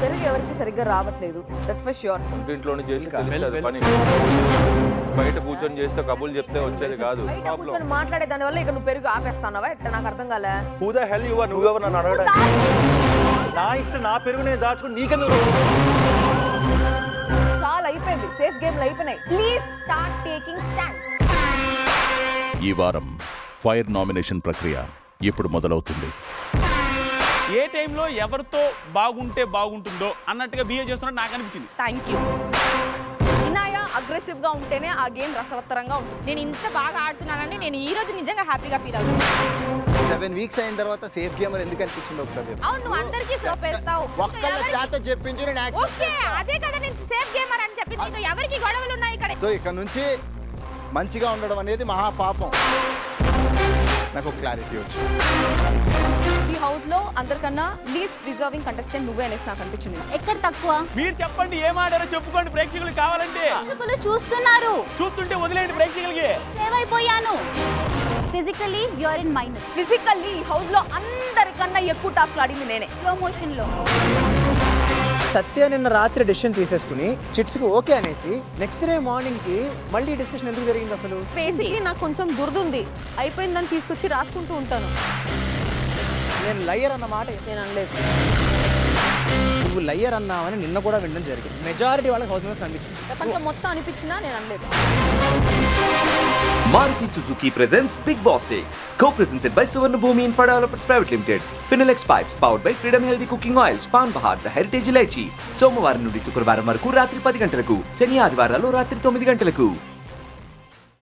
పెరుగు ఎవరికి సరిగ్గా రావట్లేదు దట్స్ ఫర్ ష్యూర్ ఇంట్లోనే చేసి తెలుస్తుంది పని బయట కూర్చొని చేస్తే కబుర్లు చెప్తే వచ్చేది కాదు బయట కూర్చొని మాట్లాడే దాని వల్ల ఇక నువ్వు పెరుగు ఆపేస్తానవా ఎట్ట నాకు అర్థం కాలే హూ ద హెల్ యువర్ నువ్వెవరు నన్ను అడగడానికి నా ఇష్టం నా పెరుగు నేను దాచుకుని నీకెందుకు చాలా అయిపోయింది సేఫ్ గేమ్లు అయిపోయినాయి ప్లీజ్ స్టార్ట్ టేకింగ్ స్టాండ్ ఈ వారం ఫైర్ నామినేషన్ ప్రక్రియ ఇప్పుడు మొదలవుతుంది ఏ టైంలో ఎవరితో బాగుంటే బాగుంటుందో అన్నట్టుగా బిహేవ్ చేస్తున్నట్టు నాకు అనిపించింది థ్యాంక్ యూ ఇనాయ అగ్రెసివ్ గా ఉంటేనే ఆ గేమ్ రసవత్తరంగా ఉంటుంది నేను ఇంత బాగా ఆడుతున్నానని నేను ఈ రోజు నిజంగా హ్యాపీగా ఫీల్ అవుతున్నాను సెవెన్ వీక్స్ అయిన తర్వాత సేఫ్ గేమర్ ఎందుకు అనిపించింది ఒకసారి చెప్పు. అవును నువ్వు అందరికీ సోప్ వేస్తావు ఒక్కళ్ళ చేత చెప్పించి నేను యాక్సెప్ట్ ఓకే అదే కదా నేను సేఫ్ గేమర్ అని చెప్పింది ఇంకా ఎవరికి గొడవలు ఉన్నాయి ఇక్కడ సో ఇక్కడ నుంచి మంచిగా ఉండడం అనేది మహాపాపం నాకు క్లారిటీ వచ్చింది ఈ హౌస్ లో అందరికన్నా లీస్ట్ డిజర్వింగ్ కంటెస్టెంట్ నువ్వే అనేసి నాకు అనిపించింది ఎక్కడ తక్కువ మీరు చెప్పండి ఏం ఆడారో చెప్పుకోండి ప్రేక్షకులు కావాలంటే ప్రేక్షకులు చూస్తున్నారు చూస్తుంటే వదిలేయండి ప్రేక్షకులకి సేవ్ అయిపోయాను physically your in minus physically ఈ హౌస్ లో అందరికన్నా ఎక్కువ టాస్క్ ఆడింది నేనే స్లో మోషన్ లో సత్య నిన్న రాత్రి డెసిషన్ తీసేసుకుని చిట్స్కి ఓకే అనేసి నెక్స్ట్ డే మార్నింగ్కి మళ్ళీ డిస్కషన్ ఎందుకు జరిగింది అసలు బేసిక్లీ నాకు కొంచెం దురదుంది అయిపోయిందని తీసుకొచ్చి రాసుకుంటూ ఉంటాను నేను లయ్యర్ అన్న మాట నేను అనలేదు నువ్వు లయ్యర్ అన్నావని నిన్న కూడా వినడం జరిగింది మెజారిటీ వాళ్ళకి హౌస్ మెంబర్స్ కనిపించింది ప్రపంచం మొత్తం అనిపించినా నేను అనలేదు Maruti Suzuki presents Big Boss 6, co-presented by Suvarna Bhumi Infra Developers Private Limited. Finilex Pipes, powered by Freedom Healthy Cooking Oils, Pan Bahar, The Heritage Ilaichi. సోమవారం నుండి శుక్రవారం వరకు రాత్రి పది గంటలకు శని ఆదివారాలు రాత్రి తొమ్మిది గంటలకు